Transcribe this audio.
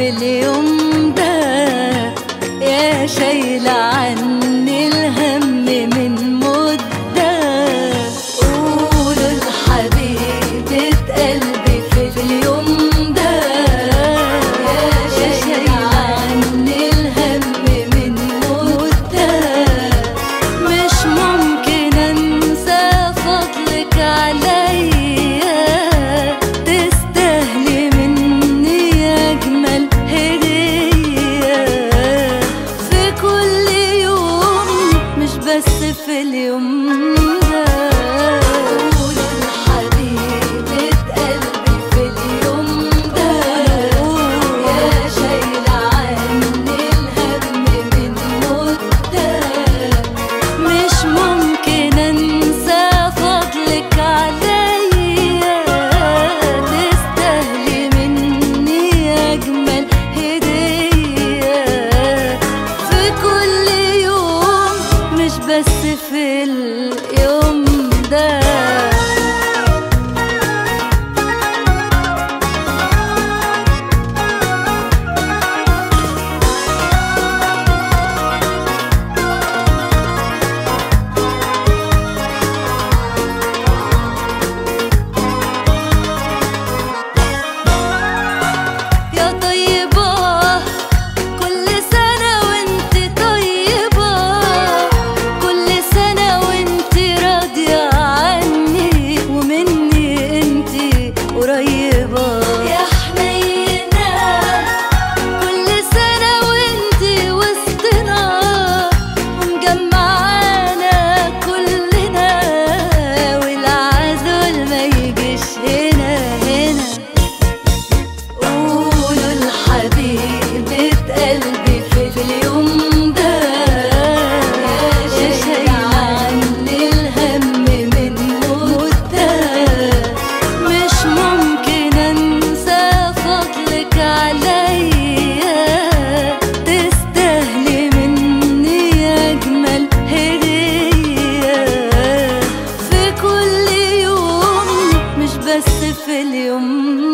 في اليوم ده يا شايلة عني الهم من مدة قولوا لحبيبة قلبي في اليوم ده يا شايلة عني الهم من مدة مش ممكن انسى فضلك عليا تستاهلي مني اجمل هديه في كل يوم مش بس في اليوم ده قولوا لحبيبة قلبي في اليوم ده يا شايلة عني الهم من مدة مش ممكن انسى فضلك عليا تستاهلي مني اجمل هديه في كل يوم مش بس في اليوم ده يا طيبة كل سنة وانت طيبة كل سنة وانت راضية عني ومني انت قريبة يا حنينة كل سنة وانت وسطنا ومجمعانا كلنا والعزل ما يجيش هنا هنا قولوا لحبيبة قلبي في اليوم ده يا شايلة عني الهم من مدة مش ممكن انسى فضلك عليا تستاهلي مني اجمل هديه في كل يوم مش بس في اليوم